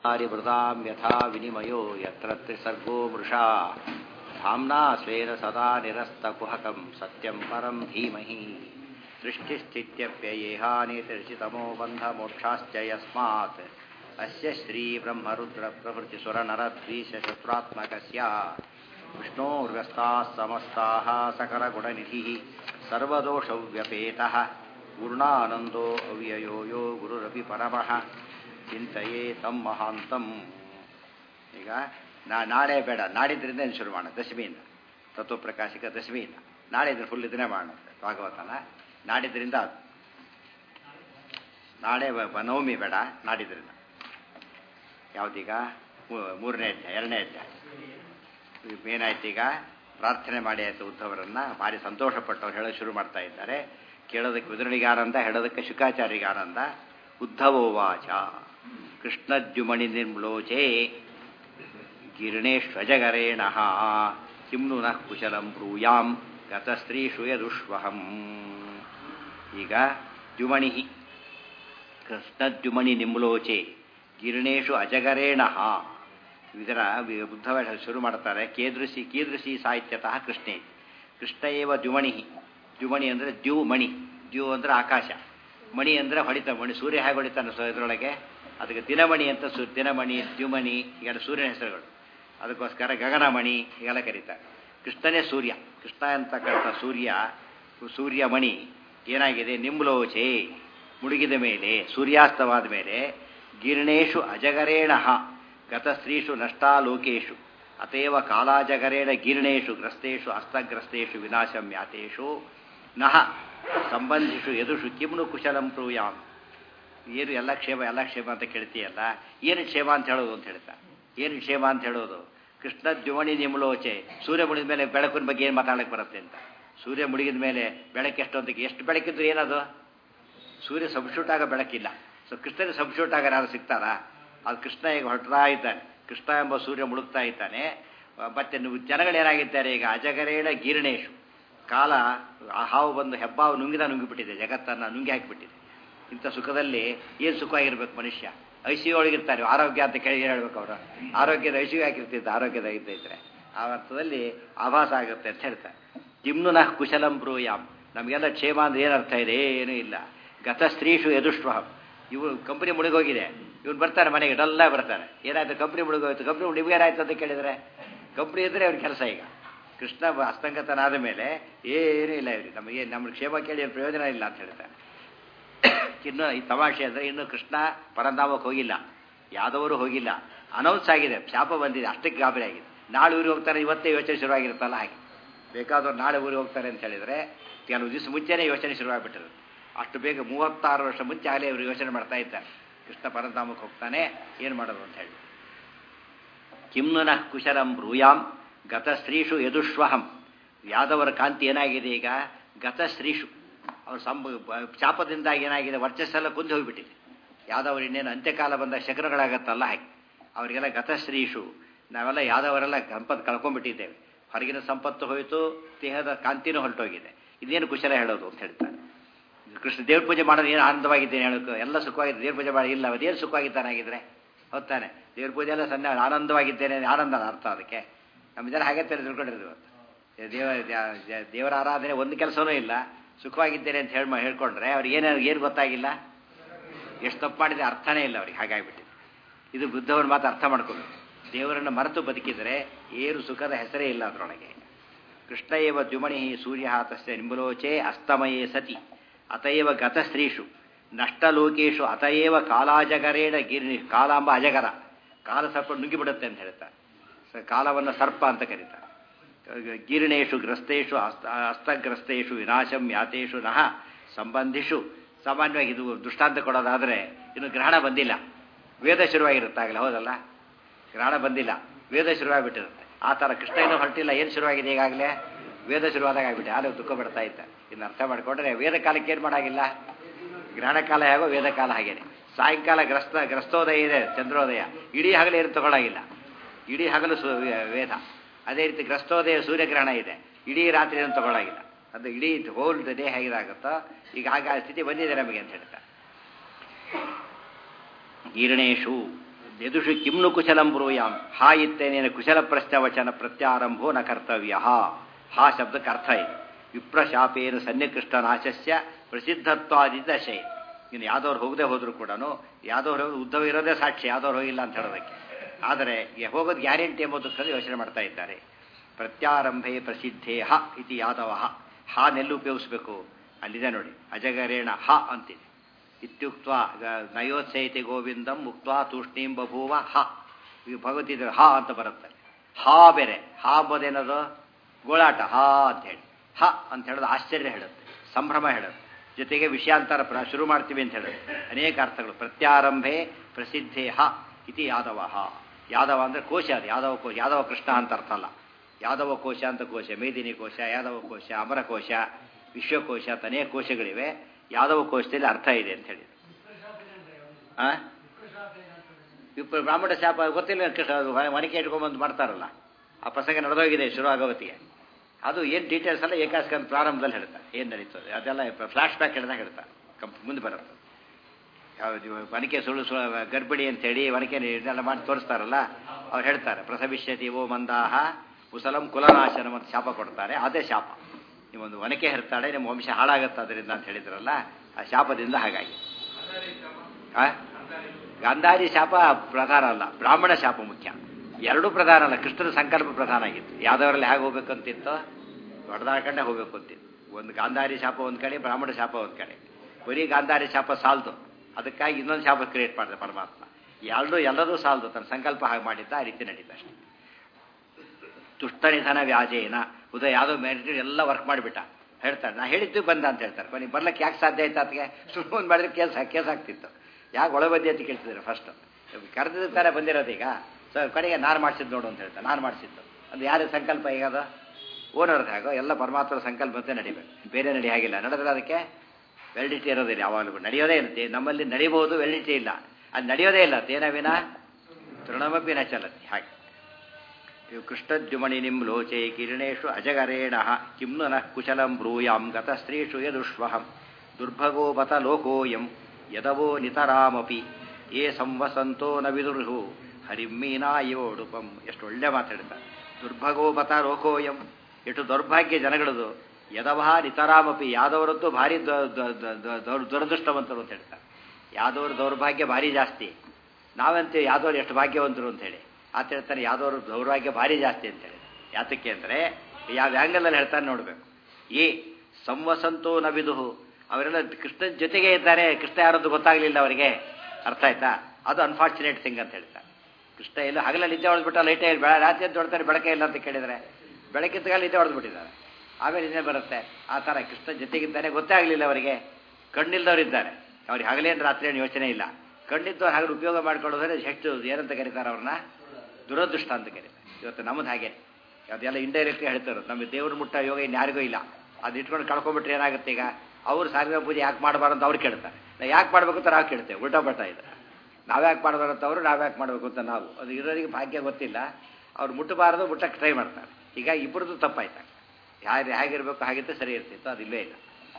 आर्यभृतां यथा विनिमयो यत्र त्रिसर्गो मृषा धाम्ना स्वेन सदा निरस्तकुहकं सत्यं परं धीमहि सृष्टिस्थित्यप्ययेहानितिर्षितमो बन्धमोक्षाश्च यस्मात् अस्य श्रीब्रह्मरुद्रप्रभृतिसुरनरद्वीशशत्रुरात्मकस्य विष्णोर्व्यस्ताः समस्ताः सकलगुणनिधिः सर्वदोषव्यपेतः पूर्णानन्दो अव्ययो यो ಗುರುರಪಿ ಪರಮಃ ಚಿಂತೆಯೇ ತಮ್ಮ ಮಹಾಂತಂ ಈಗ ನಾ ನಾಳೆ ಬೇಡ ನಾಡಿದ್ರಿಂದ ಏನು ಶುರು ಮಾಡೋಣ ದಶಮಿಯಿಂದ ತತ್ವಪ್ರಕಾಶಿಕ ದಶಮಿಯಿಂದ ನಾಳೆ ಇದ್ರೆ ಫುಲ್ ಇದನ್ನೇ ಮಾಡೋಣ ಭಾಗವತನ ನಾಡಿದ್ರಿಂದ ನಾಳೆ ನವಮಿ ಬೇಡ ನಾಡಿದ್ರಿಂದ ಯಾವುದೀಗ ಮೂರನೇ ಅಧ್ಯಾಯ ಎರಡನೇ ಅಧ್ಯಾಯ ಏನಾಯ್ತು ಈಗ ಪ್ರಾರ್ಥನೆ ಮಾಡಿ ಆಯ್ತು ಉದ್ಧವರನ್ನ ಭಾರಿ ಸಂತೋಷಪಟ್ಟವ್ರು ಹೇಳೋದು ಶುರು ಮಾಡ್ತಾ ಇದ್ದಾರೆ ಕೇಳೋದಕ್ಕೆ ವಿದುರನಿಗೆ ಆನಂದ ಹೇಳೋದಕ್ಕೆ ಶುಕಾಚಾರ್ಯಗೆ ಆನಂದ ಉದ್ಧವೋವಾಚ ಕೃಷ್ಣದ್ಯುಮಣಿ ನಿರ್ಮ್ಲೋಚೆ ಗಿರಣೇಶ್ವಜಗರೇಣ ಕಿಮ್ನು ನಃ ಕುಶಲಂ ಬ್ರೂಯಾಂ ಗತಸ್ತ್ರೀಷು ಯದುಷ್ವಹಂ ಈಗ ದ್ಯುಮಣಿ ಕೃಷ್ಣದ್ಯುಮಣಿ ನಿಮ್ಲೋಚೆ ಗಿರಣೇಶು ಅಜಗರೇಣ ಇದರ ಬುದ್ಧವ ಶುರು ಮಾಡ್ತಾರೆ ಕೇದೃಶಿ ಕೀದೃಶಿ ಸಾಹಿತ್ಯತಃ ಕೃಷ್ಣೇ ಕೃಷ್ಣ ಏವ ದ್ಯುಮಣಿ ದ್ಯುಮಣಿ ಅಂದರೆ ದ್ಯು ಮಣಿ ದ್ಯು ಅಂದರೆ ಆಕಾಶ ಮಣಿ ಅಂದರೆ ಹೊಡಿತ ಮಣಿ ಸೂರ್ಯ ಹೇಗೆ ಹೊಡಿತಾನೆ ಇದರೊಳಗೆ ಅದಕ್ಕೆ ದಿನಮಣಿ ಅಂತ ಸು ದಿನಮಣಿ ದ್ಯುಮಣಿ ಈಗೆಲ್ಲ ಸೂರ್ಯನ ಹೆಸರುಗಳು ಅದಕ್ಕೋಸ್ಕರ ಗಗನಮಣಿ ಹೀಗೆಲ್ಲ ಕರೀತಾರೆ ಕೃಷ್ಣನೇ ಸೂರ್ಯ ಕೃಷ್ಣ ಅಂತಕ್ಕಂಥ ಸೂರ್ಯ ಸೂರ್ಯಮಣಿ ಏನಾಗಿದೆ ನಿಮ್ಲೋಚೆ ಮುಳುಗಿದ ಮೇಲೆ ಸೂರ್ಯಾಸ್ತವಾದ ಮೇಲೆ ಗಿರಣೇಶು ಅಜಗರೇಣ ಗತಸ್ತ್ರೀಷು ನಷ್ಟಾಲೋಕೇಶು ಅತೇವ ಕಾಲಾಜಗರೇಣ ಗೀರ್ಣೇಶು ಗ್ರಸ್ತೇಶು ಅಸ್ತಗ್ರಸ್ತೇಶು ವಿನಾಶಂ ಯಾತೇಶು ನಹ ಸಂಬಂಧಿಷು ಯದುಷು ಕಿಮ್ನು ಕುಶಲಂ ಪ್ರೂಯಾಂ ಏನು ಎಲ್ಲ ಕ್ಷೇಮ ಎಲ್ಲ ಕ್ಷೇಮ ಅಂತ ಕೇಳ್ತೀಯಲ್ಲ ಏನು ಕ್ಷೇಮ ಅಂತ ಹೇಳೋದು ಅಂತ ಹೇಳ್ತಾ ಏನು ಕ್ಷೇಮ ಅಂತ ಹೇಳೋದು ಕೃಷ್ಣ ದ್ಯುಮಣಿ ನಿಮ್ಲೋಚೆ ಸೂರ್ಯ ಮುಡಿದ ಮೇಲೆ ಬೆಳಕಿನ ಬಗ್ಗೆ ಏನು ಮಾತಾಡಕ್ಕೆ ಬರುತ್ತೆ ಅಂತ ಸೂರ್ಯ ಮುಳುಗಿದ ಮೇಲೆ ಬೆಳಕು ಎಷ್ಟು ಅಂತ ಎಷ್ಟು ಬೆಳಕಿದ್ರು ಏನದು ಸೂರ್ಯ ಸಬ್ಸ್ಟ್ಯೂಟ್ ಆಗ ಬೆಳಕಿಲ್ಲ ಸೊ ಕೃಷ್ಣನ ಸಬ್ಸ್ಟ್ಯೂಟ್ ಆಗ ಯಾರು ಸಿಗ್ತಾರಾ ಅದು ಕೃಷ್ಣ ಈಗ ಹೊರಡ್ತಾ ಇದ್ದಾನೆ ಕೃಷ್ಣ ಎಂಬ ಸೂರ್ಯ ಮುಳುಗ್ತಾ ಇದ್ದಾನೆ ಮತ್ತೆ ಜನಗಳೇನಾಗಿದ್ದಾರೆ ಈಗ ಅಜಗರೇಣ ಗೀರ್ಣೇಶು ಕಾಲ ಹಾವು ಬಂದು ಹೆಬ್ಬಾವು ನುಂಗಿದ ನುಂಗಿಬಿಟ್ಟಿದೆ ಜಗತ್ತನ್ನು ನುಂಗಿ ಹಾಕಿಬಿಟ್ಟಿದೆ ಇಂಥ ಸುಖದಲ್ಲಿ ಏನು ಸುಖವಾಗಿರ್ಬೇಕು ಮನುಷ್ಯ ಐಸಿಯು ಒಳಗಿರ್ತಾರೆ ಆರೋಗ್ಯ ಅಂತ ಕೇಳಿ ಹೇಳ್ಬೇಕು ಅವರು ಆರೋಗ್ಯದ ಐಸಿಯು ಹಾಕಿರ್ತಿದ್ದ ಆರೋಗ್ಯದ ಇದ್ದಿದ್ರೆ ಆ ಅರ್ಥದಲ್ಲಿ ಆಭಾಸ ಆಗುತ್ತೆ ಅಂತ ಹೇಳ್ತಾರೆ ಜಿಮ್ನು ನಃ ಕುಶಲಂ ಬ್ರೂಯಾಮ್ ನಮಗೆಲ್ಲ ಕ್ಷೇಮ ಅಂದ್ರೆ ಏನು ಅರ್ಥ ಇದೆ ಏನೂ ಇಲ್ಲ ಗತ ಸ್ತ್ರೀಷು ಯದುಷ್ವಹಂ ಇವು ಕಂಪನಿ ಮುಳುಗೋಗಿದೆ ಇವ್ನು ಬರ್ತಾರೆ ಮನೆಗೆ ಡಲ್ಲ ಬರ್ತಾರೆ ಏನಾಯ್ತು ಕಂಪ್ನಿ ಮುಳುಗೋಯ್ತು ಕಂಪ್ನಿ ನಿಮ್ಗೇನಾಯ್ತು ಅಂತ ಕೇಳಿದರೆ ಕಂಪ್ನಿ ಇದ್ದರೆ ಅವ್ರ ಕೆಲಸ ಈಗ ಕೃಷ್ಣ ಹಸ್ತಂಗತನಾದ ಮೇಲೆ ಏನೂ ಇಲ್ಲ ಇವ್ರಿಗೆ ನಮಗೆ ನಮ್ಮ ಕ್ಷೇಮ ಕೇಳಿ ಏನು ಪ್ರಯೋಜನ ಇಲ್ಲ ಅಂತ ಹೇಳ್ತಾರೆ ಇನ್ನು ಈ ತಮಾಷೆ ಅಂದರೆ ಇನ್ನು ಕೃಷ್ಣ ಪರಂಧಾಮಕ್ಕೆ ಹೋಗಿಲ್ಲ ಯಾದವರು ಹೋಗಿಲ್ಲ ಅನೌನ್ಸ್ ಆಗಿದೆ ಶಾಪ ಬಂದಿದೆ ಅಷ್ಟಕ್ಕೆ ಗಾಬರಿ ಆಗಿದೆ ನಾಳೆ ಊರಿಗೆ ಹೋಗ್ತಾರೆ ಇವತ್ತೇ ಯೋಚನೆ ಶುರುವಾಗಿರುತ್ತಲ್ಲ ಹಾಗೆ ಬೇಕಾದವ್ರು ನಾಳೆ ಊರಿಗೆ ಹೋಗ್ತಾರೆ ಅಂತ ಹೇಳಿದರೆ ಕೆಲವು ದಿವಸ ಮುಂಚೆನೇ ಯೋಚನೆ ಶುರುವಾಗಿಬಿಟ್ಟಿರುತ್ತೆ ಅಷ್ಟು ಬೇಗ ಮೂವತ್ತಾರು ವರ್ಷ ಮುಂಚೆ ಆಗಲೇ ಅವರು ಯೋಚನೆ ಮಾಡ್ತಾ ಇದ್ದಾರೆ ಕೃಷ್ಣ ಪರಂಧಾಮಕ್ಕೆ ಹೋಗ್ತಾನೆ ಏನು ಮಾಡೋದು ಅಂತ ಹೇಳಿ ಕಿಮ್ನುನ ಕುಶಲಂ ಬ್ರೂಯಾಂ ಗತಸ್ತ್ರೀಷು ಯದುಷ್ವಹಂ ಯಾದವರ ಕಾಂತಿ ಏನಾಗಿದೆ ಈಗ ಗತಸ್ತ್ರೀಷು ಅವ್ರ ಸಂಬ ಶಾಪದಿಂದಾಗಿ ಏನಾಗಿದೆ ವರ್ಚಸ್ಸೆಲ್ಲ ಕುಂದು ಹೋಗಿಬಿಟ್ಟಿದೆ ಯಾದವರು ಇನ್ನೇನು ಅಂತ್ಯಕಾಲ ಬಂದ ಶಕರಗಳಾಗತ್ತಲ್ಲ ಹಾಗೆ ಅವರಿಗೆಲ್ಲ ಗತಶ್ರೀಷು ನಾವೆಲ್ಲ ಯಾದವರೆಲ್ಲ ಸಂಪತ್ತು ಕಳ್ಕೊಂಡ್ಬಿಟ್ಟಿದ್ದೇವೆ ಹೊರಗಿನ ಸಂಪತ್ತು ಹೋಯಿತು ದೇಹದ ಕಾಂತಿನೂ ಹೊರಟೋಗಿದೆ ಇದೇನು ಕುಶಲ ಹೇಳೋದು ಅಂತ ಹೇಳ್ತಾರೆ ಕೃಷ್ಣ ದೇವ್ರ ಪೂಜೆ ಮಾಡೋದು ಏನು ಆನಂದವಾಗಿದ್ದೇನೆ ಹೇಳೋಕೆ ಎಲ್ಲ ಸುಖವಾಗಿದ್ದೆ ದೇವ್ರ ಪೂಜೆ ಮಾಡಿ ಇಲ್ಲ ಅದೇನು ಸುಖವಾಗಿದ್ದಾನಾಗಿದ್ರೆ ಹೊತ್ತಾನೆ ದೇವ್ರ ಪೂಜೆ ಎಲ್ಲ ಸಣ್ಣ ಆನಂದವಾಗಿದ್ದೇನೆ ಆನಂದ ಅರ್ಥ ಅದಕ್ಕೆ ನಮ್ಮ ಜನ ಹಾಗೆ ತಿಳ್ಕೊಂಡಿರೋದು ಇವತ್ತು ದೇವ ದೇವರ ಆರಾಧನೆ ಒಂದು ಕೆಲಸನೂ ಇಲ್ಲ ಸುಖವಾಗಿದ್ದೇನೆ ಅಂತ ಹೇಳಿ ಹೇಳ್ಕೊಂಡ್ರೆ ಅವ್ರಿಗೆ ಏನು ಏನು ಗೊತ್ತಾಗಿಲ್ಲ ಎಷ್ಟು ತಪ್ಪು ಮಾಡಿದ್ರೆ ಅರ್ಥನೇ ಇಲ್ಲ ಅವ್ರಿಗೆ ಹಾಗಾಗಿಬಿಟ್ಟಿದೆ ಇದು ಬುದ್ಧವ್ರ ಮಾತು ಅರ್ಥ ಮಾಡ್ಕೋಬೇಕು ದೇವರನ್ನು ಮರೆತು ಬದುಕಿದರೆ ಏನು ಸುಖದ ಹೆಸರೇ ಇಲ್ಲ ಅದರೊಳಗೆ ಕೃಷ್ಣ ಏವ ದ್ಯುಮಣಿ ಸೂರ್ಯ ತಸ್ಯ ನಿಂಬಲೋಚೆ ಅಸ್ತಮಯೇ ಸತಿ ಅತಯವ ಗತಸ್ತ್ರೀಷು ನಷ್ಟಲೋಕೇಶು ಅತಯೇವ ಕಾಲಾಜಗರೇಣ ಗಿರ್ನಿ ಕಾಲಾಂಬ ಅಜಗರ ಕಾಲ ಸರ್ಪ ನುಂಗಿಬಿಡುತ್ತೆ ಅಂತ ಹೇಳ್ತಾರೆ ಕಾಲವನ್ನು ಸರ್ಪ ಅಂತ ಕರೀತಾರೆ ಗೀರ್ಣೇಶು ಗ್ರಸ್ತೇಶು ಅಸ್ತ ಅಸ್ತಗ್ರಸ್ತೇಶು ವಿನಾಶಂ ಯಾತೇಶು ನಹ ಸಂಬಂಧಿಷು ಸಾಮಾನ್ಯವಾಗಿ ಇದು ದೃಷ್ಟಾಂತ ಕೊಡೋದಾದರೆ ಇನ್ನು ಗ್ರಹಣ ಬಂದಿಲ್ಲ ವೇದ ಶುರುವಾಗಿರುತ್ತಾಗಲೇ ಹೌದಲ್ಲ ಗ್ರಹಣ ಬಂದಿಲ್ಲ ವೇದ ಶುರುವಾಗಿಬಿಟ್ಟಿರುತ್ತೆ ಆ ಥರ ಕೃಷ್ಣ ಏನೂ ಹೊರಟಿಲ್ಲ ಏನು ಶುರುವಾಗಿದೆ ಈಗಾಗಲೇ ವೇದ ಶುರುವಾದಾಗ ಆಗಿಬಿಟ್ಟೆ ಆಲೂ ದುಃಖ ಪಡ್ತಾ ಇದ್ದ ಇನ್ನು ಅರ್ಥ ಮಾಡಿಕೊಂಡ್ರೆ ವೇದ ಕಾಲಕ್ಕೆ ಏನು ಮಾಡಾಗಿಲ್ಲ ಗ್ರಹಣ ಕಾಲ ಹೇಗೋ ವೇದ ಕಾಲ ಹಾಗೇನೆ ಸಾಯಂಕಾಲ ಗ್ರಸ್ತ ಗ್ರಸ್ತೋದಯ ಇದೆ ಚಂದ್ರೋದಯ ಇಡೀ ಹಗಲು ಏನು ತಗೊಳ್ಳಾಗಿಲ್ಲ ಇಡೀ ಹಗಲು ಸು ವೇದ ಅದೇ ರೀತಿ ಗ್ರಸ್ತೋದಯ ಸೂರ್ಯಗ್ರಹಣ ಇದೆ ಇಡೀ ರಾತ್ರಿ ಏನು ತಗೊಳ್ಳಾಗಿಲ್ಲ ಅದು ಇಡೀ ಹೋಲ್ ಡೇ ಹೇಗಿದಾಗುತ್ತೋ ಈಗ ಹಾಗೆ ಆ ಸ್ಥಿತಿ ಬಂದಿದೆ ನಮಗೆ ಅಂತ ಹೇಳ್ತಾರೆ ಗೀರ್ಣೇಶು ಯದುಷು ಕಿಮ್ನು ಕುಶಲಂ ಬ್ರೂಯಾಂ ಹಾ ಇತ್ತೇನೇನು ಕುಶಲ ಪ್ರಶ್ನವಚನ ಪ್ರತ್ಯಾರಂಭೋ ನ ಕರ್ತವ್ಯ ಹಾ ಶಬ್ದಕ್ಕೆ ಅರ್ಥ ಇದೆ ವಿಪ್ರಶಾಪೇನು ಸನ್ನಿಕೃಷ್ಟ ನಾಶಸ್ಯ ಪ್ರಸಿದ್ಧತ್ವಾದಿ ದಶೆ ಇನ್ನು ಯಾವ್ದವ್ರು ಹೋಗದೆ ಹೋದ್ರು ಕೂಡ ಯಾವ್ದವ್ರು ಹೋಗಿ ಉದ್ದವ ಇರೋದೇ ಸಾಕ್ಷಿ ಯಾವ್ದವ್ರು ಹೋಗಿಲ್ಲ ಅಂತ ಹೇಳೋದಕ್ಕೆ ಆದರೆ ಹೋಗೋದು ಗ್ಯಾರಂಟಿ ಎಂಬುದಕ್ಕಾಗಿ ಯೋಚನೆ ಮಾಡ್ತಾ ಇದ್ದಾರೆ ಪ್ರತ್ಯಾರಂಭೆ ಪ್ರಸಿದ್ಧೇ ಹ ಇತಿ ಯಾದವ ಹಾ ನೆಲ್ಲು ಉಪಯೋಗಿಸ್ಬೇಕು ಅಲ್ಲಿದೆ ನೋಡಿ ಅಜಗರೇಣ ಹ ಅಂತಿದೆ ಇತ್ಯುಕ್ತ ನಯೋತ್ಸೈತಿ ಗೋವಿಂದಂ ಮುಕ್ತ ತೂಷ್ಣೀಂ ಬಭೂವ ಹ ಈಗ ಭಗವದ್ಗೀತೆ ಹ ಅಂತ ಬರುತ್ತೆ ಹಾ ಬೇರೆ ಹಾ ಅಂಬೋದೇನದು ಗೋಳಾಟ ಹಾ ಅಂತ ಹೇಳಿ ಹ ಅಂತ ಹೇಳೋದು ಆಶ್ಚರ್ಯ ಹೇಳುತ್ತೆ ಸಂಭ್ರಮ ಹೇಳುತ್ತೆ ಜೊತೆಗೆ ವಿಷಯಾಂತರ ಪ್ರ ಶುರು ಮಾಡ್ತೀವಿ ಅಂತ ಹೇಳುತ್ತೆ ಅನೇಕ ಅರ್ಥಗಳು ಪ್ರತ್ಯಾರಂಭೆ ಪ್ರಸಿದ್ಧೇ ಹ ಇತಿ ಯಾದವ ಹ ಯಾದವ ಅಂದರೆ ಕೋಶ ಅದು ಯಾದವ ಕೋಶ ಯಾದವ ಕೃಷ್ಣ ಅಂತ ಅರ್ಥ ಅಲ್ಲ ಯಾದವ ಕೋಶ ಅಂತ ಕೋಶ ಮೇದಿನಿ ಕೋಶ ಯಾದವ ಕೋಶ ಅಮರಕೋಶ ವಿಶ್ವಕೋಶ ಅಂತ ಅನೇಕ ಕೋಶಗಳಿವೆ ಯಾದವ ಕೋಶದಲ್ಲಿ ಅರ್ಥ ಇದೆ ಅಂತ ಹೇಳಿ ಆ ವಿಪ್ರ ಬ್ರಾಹ್ಮಣ ಶಾಪ ಗೊತ್ತಿಲ್ಲ ಕೃಷ್ಣ ಅದು ಮಣಿಕೆ ಇಟ್ಕೊಂಡ್ಬಂದು ಮಾಡ್ತಾರಲ್ಲ ಆ ಪ್ರಸಂಗ ನಡೆದೋಗಿದೆ ಶುರು ಆಗೋವತ್ತಿಗೆ ಅದು ಏನು ಡೀಟೇಲ್ಸ್ ಎಲ್ಲ ಏಕಾಸ್ಕಂದ ಪ್ರಾರಂಭದಲ್ಲಿ ಹೇಳ್ತಾರೆ ಏನು ನಡೀತದೆ ಅದೆಲ್ಲ ಫ್ಲಾಶ್ ಬ್ಯಾಕ್ ಹೇಳಿದಾಗ ಹೇಳ್ತಾರೆ ಕಂಪ್ ಮುಂದೆ ಬರುತ್ತೆ ಯಾವುದು ವನಿಕೆ ಸುಳ್ಳು ಸುಳ್ಳು ಗರ್ಭಿಣಿ ಅಂತೇಳಿ ವನಿಕೆ ಇದೆಲ್ಲ ಮಾಡಿ ತೋರಿಸ್ತಾರಲ್ಲ ಅವ್ರು ಹೇಳ್ತಾರೆ ಪ್ರಸವಿಷ್ಯತಿ ಓ ಮಂದಾಹ ಮುಸಲಂ ಕುಲನಾಶನಂ ಅಂತ ಶಾಪ ಕೊಡ್ತಾರೆ ಅದೇ ಶಾಪ ನೀವೊಂದು ವನಿಕೆ ಹೆರ್ತಾಳೆ ನಿಮ್ಮ ವಂಶ ಹಾಳಾಗತ್ತೆ ಅದರಿಂದ ಅಂತ ಹೇಳಿದ್ರಲ್ಲ ಆ ಶಾಪದಿಂದ ಹಾಗಾಗಿ ಆ? ಗಾಂಧಾರಿ ಶಾಪ ಪ್ರಧಾನ ಅಲ್ಲ ಬ್ರಾಹ್ಮಣ ಶಾಪ ಮುಖ್ಯ ಎರಡೂ ಪ್ರಧಾನ ಅಲ್ಲ ಕೃಷ್ಣನ ಸಂಕಲ್ಪ ಪ್ರಧಾನ ಆಗಿತ್ತು ಯಾವ್ದವರಲ್ಲಿ ಹೇಗೆ ಹೋಗ್ಬೇಕು ಅಂತಿತ್ತು ಹೊಡೆದಾಡ್ಕೊಂಡೆ ಹೋಗ್ಬೇಕು ಅಂತಿತ್ತು ಒಂದು ಗಾಂಧಾರಿ ಶಾಪ ಒಂದು ಕಡೆ ಬ್ರಾಹ್ಮಣ ಶಾಪ ಒಂದು ಕಡೆ ಬರೀ ಗಾಂಧಾರಿ ಶಾಪ ಸಾಲ್ದು ಅದಕ್ಕಾಗಿ ಇನ್ನೊಂದು ಶಾಪ ಕ್ರಿಯೇಟ್ ಮಾಡಿದೆ ಪರಮಾತ್ಮ ಎರಡೂ ಎಲ್ಲದೂ ಸಾಲ್ದು ತನ್ನ ಸಂಕಲ್ಪ ಹಾಗೆ ಮಾಡಿದ್ದ ಆ ರೀತಿ ನಡೀತ ಅಷ್ಟೇ ತುಷ್ಟ ನಿಧನ ವ್ಯಾಜೇನ ಉದಯ ಯಾವುದೋ ಮೆರಿಟ್ ಎಲ್ಲ ವರ್ಕ್ ಮಾಡಿಬಿಟ್ಟ ಹೇಳ್ತಾರೆ ನಾ ಹೇಳಿದ್ದು ಬಂದ ಅಂತ ಹೇಳ್ತಾರೆ ಕೊನೆಗೆ ಬರ್ಲಿಕ್ಕೆ ಯಾಕೆ ಸಾಧ್ಯ ಆಯ್ತು ಅದಕ್ಕೆ ಸುಮ್ಮನೆ ಒಂದು ಮಾಡಿದ್ರೆ ಕೇಸ್ ಕೇಸ್ ಆಗ್ತಿತ್ತು ಯಾಕೆ ಒಳ ಬಂದಿ ಅಂತ ಕೇಳ್ತಿದ್ರು ಫಸ್ಟ್ ಕರೆದಿದ್ದು ತಾನೇ ಬಂದಿರೋದು ಈಗ ಸೊ ಕಡೆಗೆ ನಾನು ಮಾಡಿಸಿದ್ದು ನೋಡು ಅಂತ ಹೇಳ್ತಾರೆ ನಾನು ಮಾಡಿಸಿದ್ದು ಅದು ಯಾರ ಸಂಕಲ್ಪ ಈಗ ಅದು ಓನರ್ದು ಹೇಗೋ ಎಲ್ಲ ಪರಮಾತ್ಮರ ಸಂಕಲ್ಪಂತೆ ನಡಿಬೇಕು ಬೇರೆ ನಡಿ ಹಾಗಿಲ್ಲ ನಡೆದ್ರೆ ಅದಕ್ಕೆ ವೆಲ್ಡಿಟಿ ಇರೋದಿಲ್ಲ ಯಾವಾಗಲೂ ನಡೆಯೋದೇ ಇಲ್ಲ ದೇ- ನಮ್ಮಲ್ಲಿ ನಡಿಬಹುದು ವೆಲ್ಡಿಟಿ ಇಲ್ಲ ಅದು ನಡೆಯೋದೇ ಇಲ್ಲ ತೇನವಿನ ತೃಣಮಪಿ ನ ಚಲತಿ ಹಾಗೆ ಇವು ಕೃಷ್ಣದ್ಯುಮಣಿ ನಿಂ ಲೋಚೆ ಕಿರಣೇಶು ಅಜಗರೇಣ ಕಿಂ ನ ಕುಶಲಂ ಬ್ರೂಯಾಂ ಗತಸ್ತ್ರೀಷು ಯದುಷ್ವಹಂ ದುರ್ಭಗೋ ಬತ ಲೋಕೋಯಂ ಯದವೋ ನಿತರಾಮಪಿ ಯೇ ಸಂವಸಂತೋ ನ ವಿದುರ್ಹು ಹರಿಮ್ಮೀನಾ ಯೋಡುಪಂ ಎಷ್ಟು ಒಳ್ಳೆ ಮಾತಾಡ್ತಾರೆ ದುರ್ಭಗೋ ಬತ ಲೋಕೋಯಂ ಎಷ್ಟು ದೌರ್ಭಾಗ್ಯ ಜನಗಳದು ಯದವಹ ನಿತರಾಮಪಿ ಯಾದವರದ್ದು ಭಾರಿ ದ- ದ- ದ- ದ- ದೌರ್- ದುರದೃಷ್ಟವಂತರು ಅಂತ ಹೇಳ್ತಾರೆ ಯಾದವ್ರ ದೌರ್ಭಾಗ್ಯ ಭಾರಿ ಜಾಸ್ತಿ ನಾವಂತೆ ಯಾದವ್ರು ಎಷ್ಟು ಭಾಗ್ಯವಂತರು ಅಂತ ಹೇಳಿ ಆತ ಹೇಳ್ತಾನೆ ಯಾದವ್ರ ದೌರ್ಭಾಗ್ಯ ಭಾರಿ ಜಾಸ್ತಿ ಅಂತ ಹೇಳಿ ಯಾತಕ್ಕೆ ಅಂದರೆ ಯಾವ ಆ್ಯಂಗಲಲ್ಲಿ ಹೇಳ್ತಾನೆ ನೋಡಬೇಕು ಏ ಸಂವಸಂತೋ ನವಿದುಹು ಅವರೆಲ್ಲ ಕೃಷ್ಣನ ಜೊತೆಗೆ ಇದ್ದಾರೆ ಕೃಷ್ಣ ಯಾರದ್ದು ಗೊತ್ತಾಗಲಿಲ್ಲ ಅವರಿಗೆ ಅರ್ಥ ಆಯ್ತಾ ಅದು ಅನ್ಫಾರ್ಚುನೇಟ್ ಥಿಂಗ್ ಅಂತ ಹೇಳ್ತಾರೆ ಕೃಷ್ಣ ಎಲ್ಲ ಹಗಲಲ್ಲಿ ನಿದ್ದೆ ಹೊಡೆದ್ಬಿಟ್ಟ ಲೈಟೇ ಇಲ್ಲ ಬೆಳ ರಾತ್ರಿ ಅಂತ ಹೊಡ್ತಾರೆ ಬೆಳಕೆ ಇಲ್ಲ ಅಂತ ಕೇಳಿದರೆ ಬೆಳಕಿದ್ದಾಗ ನಿದ್ದೆ ಹೊಡೆದ್ಬಿಟ್ಟಿದ್ದಾರೆ ಆಮೇಲೆ ನಿದ್ದೆ ಬರುತ್ತೆ ಆ ಥರ ಕೃಷ್ಣ ಜೊತೆಗಿದ್ದಾನೆ ಗೊತ್ತೇ ಆಗಲಿಲ್ಲ ಅವರಿಗೆ ಕಣ್ಣಿಲ್ದವರಿದ್ದಾರೆ ಅವ್ರಿಗೆ ಹಗಲೇನು ರಾತ್ರಿ ಏನು ಯೋಚನೆ ಇಲ್ಲ ಕಣ್ಣಿದ್ದವ್ರು ಹಾಗೆ ಉಪಯೋಗ ಮಾಡ್ಕೊಳ್ಳೋದ್ರೆ ಹೆಚ್ಚು ಏನಂತ ಕರೀತಾರೆ ಅವ್ರನ್ನ ದುರದೃಷ್ಟ ಅಂತ ಕರೀತಾರೆ ಇವತ್ತು ನಮ್ಮದು ಹಾಗೆ ಅದೆಲ್ಲ ಇಂಡೈರೆಕ್ಟ್ಲಿ ಹೇಳ್ತಾರೆ ನಮ್ಮ ದೇವ್ರ ಮುಟ್ಟ ಯೋಗ ಇನ್ಯಾರಿಗೂ ಇಲ್ಲ ಅದು ಇಟ್ಕೊಂಡು ಕಳ್ಕೊಂಡ್ಬಿಟ್ರೆ ಏನಾಗುತ್ತೆ ಈಗ ಅವ್ರು ಸಾರಿನ ಪೂಜೆ ಯಾಕೆ ಮಾಡಬಾರ್ದು ಅಂತ ಅವ್ರು ಕೇಳ್ತಾರೆ ನಾ ಯಾಕೆ ಮಾಡಬೇಕು ಅಂತ ನಾವು ಕೇಳ್ತೇವೆ ಉಲ್ಟಾ ಪಲ್ಟಾ ಇದೆ ನಾವ್ಯಾಕೆ ಮಾಡಬಾರ್ದು ಅಂತ ಅವರು ನಾವ್ಯಾಕೆ ಮಾಡಬೇಕು ಅಂತ ನಾವು ಅದು ಇರೋರಿಗೆ ಭಾಗ್ಯ ಗೊತ್ತಿಲ್ಲ ಅವ್ರು ಮುಟ್ಟಬಾರದು ಮುಟ್ಟಕ್ಕೆ ಟ್ರೈ ಮಾಡ್ತಾರೆ ಈಗ ಇಬ್ಬರದು ತಪ್ಪಾಯ್ತು ಯಾರು ಹೇಗಿರ್ಬೇಕು ಹಾಗಿತ್ತು ಸರಿ ಇರ್ತಿತ್ತು ಅದು ಇಲ್ಲೇ ಇಲ್ಲ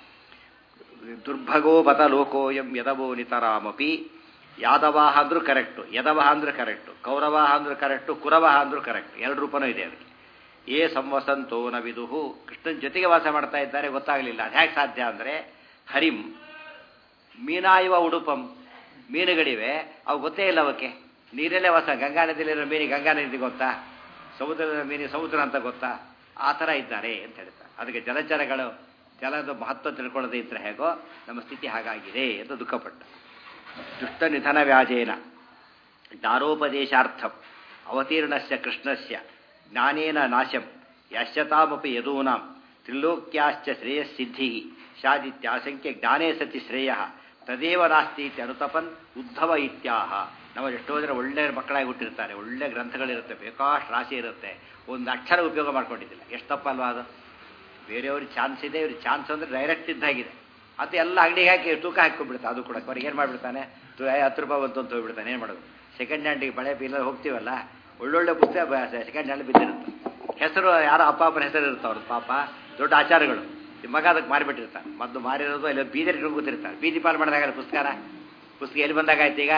ದುರ್ಭಗೋ ಬತ ಲೋಕೋಯಂ ಯದವೋ ನಿತರಾಮಪಿ ಯಾದವಾಹ ಅಂದ್ರೂ ಕರೆಕ್ಟು ಯದವಹ ಅಂದ್ರೆ ಕರೆಕ್ಟು ಕೌರವಾಹ ಅಂದ್ರೂ ಕರೆಕ್ಟು ಕುರವಹ ಅಂದ್ರೂ ಕರೆಕ್ಟ್ ಎರಡು ರೂಪನೂ ಇದೆ ಅದಕ್ಕೆ ಏ ಸಂವಸಂತೋ ನ ವಿದುಹು ಕೃಷ್ಣನ ಜೊತೆಗೆ ವಾಸ ಮಾಡ್ತಾ ಇದ್ದಾರೆ ಗೊತ್ತಾಗಲಿಲ್ಲ ಅದು ಹೇಗೆ ಸಾಧ್ಯ ಅಂದರೆ ಹರಿಂ ಮೀನಾಯುವ ಉಡುಪಂ ಮೀನುಗಳಿವೆ ಅವು ಗೊತ್ತೇ ಇಲ್ಲ ಅವಕ್ಕೆ ನೀರಲ್ಲೇ ವಾಸ ಗಂಗಾ ನದಿಯಲ್ಲಿರೋ ಮೀನಿಗೆ ಗಂಗಾ ನದಿ ಗೊತ್ತಾ ಸಮುದ್ರದ ಮೀನಿಗೆ ಸಮುದ್ರ ಅಂತ ಗೊತ್ತಾ ಆ ಥರ ಇದ್ದಾರೆ ಅಂತ ಹೇಳ್ತಾರೆ ಅದಕ್ಕೆ ಜಲಚರಗಳು ಜಲದ ಮಹತ್ವ ತಿಳ್ಕೊಳ್ಳೋದೇ ಇದ್ರೆ ಹೇಗೋ ನಮ್ಮ ಸ್ಥಿತಿ ಹಾಗಾಗಿದೆ ಅಂತ ದುಃಖಪಟ್ಟ ದುಷ್ಟ ನಿಧನ ವ್ಯಾಜೇನ ಜ್ಞಾನೋಪದೇಶಾರ್ಥಂ ಅವತೀರ್ಣಸ್ಯ ಕೃಷ್ಣಸ್ಯ ಜ್ಞಾನೇನ ನಾಶಂ ಯಶ್ಯತಾಮಪಿ ಯದೂನಾಂ ತ್ರಿಲೋಕ್ಯಾಶ್ಚ ಶ್ರೇಯಸ್ಸಿದ್ಧಿ ಶಾದಿತ್ಯಾಸಂಖ್ಯ ಜ್ಞಾನೇ ಸತಿ ಶ್ರೇಯ ತದೇವ ನಾಸ್ತಿ ಇತಿ ಅನುತಪನ್ ಉದ್ಧವ ಇತ್ಯಾಹ ನಾವು ಎಷ್ಟೋ ಜನ ಒಳ್ಳೆ ಮಕ್ಕಳಾಗಿ ಹುಟ್ಟಿರ್ತಾರೆ ಒಳ್ಳೆ ಗ್ರಂಥಗಳಿರುತ್ತೆ ಬೇಕಾಷ್ಟು ರಾಶಿ ಇರುತ್ತೆ ಒಂದು ಅಕ್ಷರ ಉಪಯೋಗ ಮಾಡ್ಕೊಂಡಿದ್ದಿಲ್ಲ ಎಷ್ಟು ತಪ್ಪಲ್ವಾ ಅದು ಬೇರೆಯವ್ರಿಗೆ ಚಾನ್ಸ್ ಇದೆ ಇವ್ರಿಗೆ ಚಾನ್ಸ್ ಅಂದರೆ ಡೈರೆಕ್ಟ್ ಇದ್ದಾಗಿದೆ ಅದು ಎಲ್ಲ ಅಂಗಡಿಗೆ ಹಾಕಿ ತೂಕ ಹಾಕಿಬಿಡ್ತಾನೆ ಅದು ಕೂಡ ಅವ್ರಿಗೆ ಏನು ಮಾಡಿಬಿಡ್ತಾನೆ ತು- ಏ, ಹತ್ತು ರೂಪಾಯಿ ಬಂತು ಅಂತ ಹೋಗ್ಬಿಡ್ತಾನೆ ಏನು ಮಾಡೋದು ಸೆಕೆಂಡ್ ಹ್ಯಾಂಡಿಗೆ ಬಳೆ ಬೀಲ ಹೋಗ್ತೀವಲ್ಲ ಒಳ್ಳೊಳ್ಳೆ ಪುಸ್ತಕ ಸೆಕೆಂಡ್ ಹ್ಯಾಂಡ್ ಬಿದ್ದಿರುತ್ತೆ ಹೆಸರು ಯಾರೋ ಅಪ್ಪ ಅಪ್ಪನ ಹೆಸರು ಇರುತ್ತೆ ಅವ್ರದ್ದು ಪಾಪ ದೊಡ್ಡ ಆಚಾರಗಳು ಈ ಮಗ ಅದಕ್ಕೆ ಮಾರಿಬಿಟ್ಟಿರ್ತಾನೆ ಮೊದಲು ಮಾರಿರೋದು ಅಲ್ಲಿ ಬೀದರ್ ಇಟ್ಕೊಂಡು ಕೂತಿರ್ತಾರೆ ಬೀದಿ ಪಾಲು ಮಾಡಿದಾಗ ಪುಸ್ತಕನ ಪುಸ್ತಕ ಎಲ್ಲಿ ಬಂದಾಗ ಆಯ್ತು ಈಗ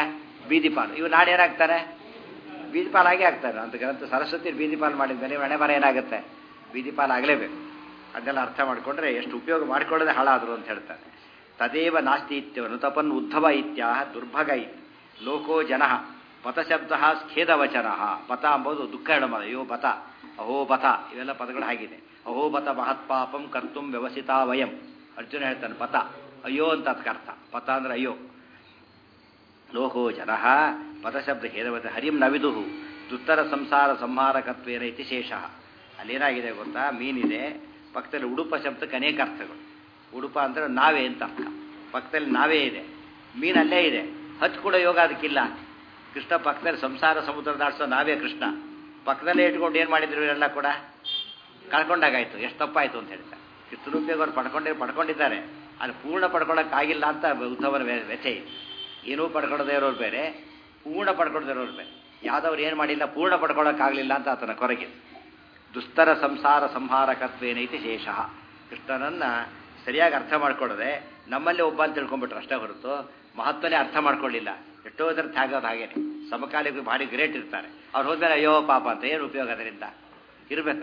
ಬೀದಿ ಪಾಲು ಇವು ನಾಡು ಏನಾಗ್ತಾರೆ ಬೀದಿ ಪಾಲಾಗೇ ಆಗ್ತಾರೆ ಅಂತ ಗ್ರಂಥ ಸರಸ್ವತಿ ಬೀದಿ ಪಾಲು ಮಾಡಿದ್ಮೇಲೆ ಹಣೆ ಬರ ಏನಾಗುತ್ತೆ ಬೀದಿ ಪಾಲು ಆಗಲೇಬೇಕು ಅದನ್ನೆಲ್ಲ ಅರ್ಥ ಮಾಡಿಕೊಂಡ್ರೆ ಎಷ್ಟು ಉಪಯೋಗ ಮಾಡಿಕೊಳ್ಳದೆ ಹಾಳಾದರು ಅಂತ ಹೇಳ್ತಾರೆ ತದೇವ ನಾಸ್ತಿ ಇತ್ಯವನು ತಪನ್ ಉದ್ಧವ ಇತ್ಯಾಹ ದುರ್ಭಗ ಇತಿ ಲೋಕೋ ಜನ ಪಥಶಬ್ದ ಸ್ಖೇದವಚನ ಪಥ ಅಂಬೋದು ದುಃಖ ಹೇಳಮದ ಅಯ್ಯೋ ಬತ ಅಹೋ ಬತ ಇವೆಲ್ಲ ಪದಗಳು ಹಾಗಿದೆ ಅಹೋ ಬತ ಮಹತ್ಪಾಪಂ ಕರ್ತುಂ ವ್ಯವಸಿತ ವಯಂ ಅರ್ಜುನ ಹೇಳ್ತಾನೆ ಪಥ ಅಯ್ಯೋ ಅಂತ ಅದಕ್ಕೆ ಅರ್ಥ ಪಥ ಅಂದ್ರೆ ಅಯ್ಯೋ ಲೋಕೋ ಜನ ಪದಶಬ್ದ ಹೇರವತ ಹರಿಂ ನವಿದು ದುತ್ತರ ಸಂಸಾರ ಸಂಹಾರಕತ್ವೇನ ಇತಿ ಶೇಷ ಅಲ್ಲೇನಾಗಿದೆ ಗೊತ್ತಾ ಮೀನಿದೆ ಪಕ್ಕದಲ್ಲಿ ಉಡುಪ ಶಬ್ದಕ್ಕೆ ಅನೇಕ ಅರ್ಥಗಳು ಉಡುಪ ಅಂದರೆ ನಾವೇ ಅಂತ ಅರ್ಥ ಪಕ್ಕದಲ್ಲಿ ನಾವೇ ಇದೆ ಮೀನು ಅಲ್ಲೇ ಇದೆ ಹತ್ತು ಕೂಡ ಯೋಗ ಅದಕ್ಕಿಲ್ಲ ಕೃಷ್ಣ ಪಕ್ಕದಲ್ಲಿ ಸಂಸಾರ ಸಮುದ್ರ ದಾಟಿಸೋ ನಾವೇ ಕೃಷ್ಣ ಪಕ್ಕದಲ್ಲೇ ಇಟ್ಕೊಂಡು ಏನು ಮಾಡಿದ್ರು ಇವರೆಲ್ಲ ಕೂಡ ಕಳ್ಕೊಂಡಾಗಾಯ್ತು ಎಷ್ಟು ತಪ್ಪಾಯ್ತು ಅಂತ ಹೇಳ್ತಾರೆ ಕೃಷ್ಣ ಉಪಯೋಗ ಅವ್ರು ಪಡ್ಕೊಂಡೇ ಪಡ್ಕೊಂಡಿದ್ದಾರೆ ಅದು ಪೂರ್ಣ ಪಡ್ಕೊಳ್ಳೋಕ್ಕಾಗಿಲ್ಲ ಅಂತ ಉದ್ಧವನ ವ್ಯ- ವ್ಯಥೆ ಇದೆ ಏನೂ ಪಡ್ಕೊಳ್ಳದೇ ಇರೋರು ಬೇರೆ ಪೂರ್ಣ ಪಡ್ಕೊಳ್ದೇ ಇರೋರು ಬೇರೆ ಯಾವ್ದವ್ರು ಏನು ಮಾಡಿಲ್ಲ ಪೂರ್ಣ ಪಡ್ಕೊಳ್ಳೋಕ್ಕಾಗಲಿಲ್ಲ ಅಂತ ಆತನ ಕೊರಗಿದೆ ದುಸ್ತರ ಸಂಸಾರ ಸಂಹಾರಕತ್ವೇನೈತಿ ಶೇಷ ಕೃಷ್ಣನನ್ನ ಸರಿಯಾಗಿ ಅರ್ಥ ಮಾಡ್ಕೊಳ್ಳದೆ ನಮ್ಮಲ್ಲಿ ಒಬ್ಬ ಅಂತ ತಿಳ್ಕೊಂಡ್ಬಿಟ್ರು ಅಷ್ಟೇ ಹೊರತು ಮಹತ್ವನೇ ಅರ್ಥ ಮಾಡ್ಕೊಳ್ಳಿಲ್ಲ ಎಷ್ಟೋ ಜನ ತ್ಯಾಗೋದು ಹಾಗೇನೆ ಸಮಕಾಲಿಕ ಭಾರಿ ಗ್ರೇಟ್ ಇರ್ತಾರೆ ಅವ್ರು ಹೋದ್ಮೇಲೆ ಅಯ್ಯೋ ಪಾಪ ಅಂತ ಏನು ಉಪಯೋಗ ಅದರಿಂದ ಇರಬೇಕು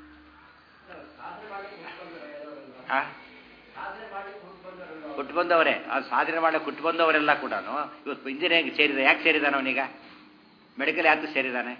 ಆ ಹುಟ್ಟು ಬಂದವರೇ ಅದು ಸಾಧನೆ ಮಾಡಿ ಹುಟ್ಟು ಬಂದವರೆಲ್ಲ ಕೂಡ ಇವತ್ತು ಇಂಜಿನಿಯರಿಂಗ್ ಸೇರಿದ ಯಾಕೆ ಸೇರಿದಾನೆ ಅವನೀಗ ಮೆಡಿಕಲ್ ಯಾಕೆ ಸೇರಿದಾನೆ